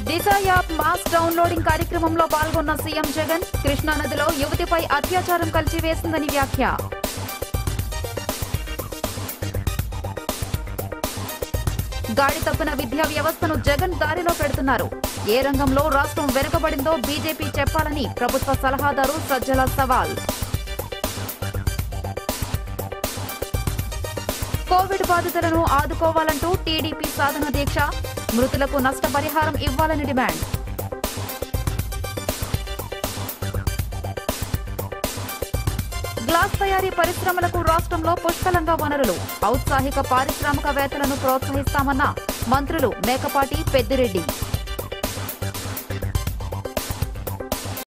దిశ app mass downloading కార్యక్రమంలో పాల్గొన్న CM Jagan కృష్ణానదిలో యువతిపై అత్యాచారం కలిచివేసిందని వ్యాఖ్య గాడి తప్పిన విద్యా వ్యవస్థను జగన్ దారిలో పెడుతున్నారు ఏ రంగంలో రాష్ట్రం వెనుకబడిందో బీజేపీ చెప్పాలని ప్రభుత్వ సలహాదారు సజ్జల సవాల్ కోవిడ్ బాధితులను ఆదుకోవాలంటూ టీడీపీ సాధన దీక్ష మృతులకు నష్టపరిహారం ఇవ్వాలని డిమాండ్ గ్లాస్ తయారీ పరిశ్రమలకు రాష్ట్రంలో పుష్కలంగా వనరులు ఔత్సాహిక పారిశ్రామికవేత్తలను ప్రోత్సహిస్తామన్న మంత్రులు మేకపాటి పెద్దిరెడ్డి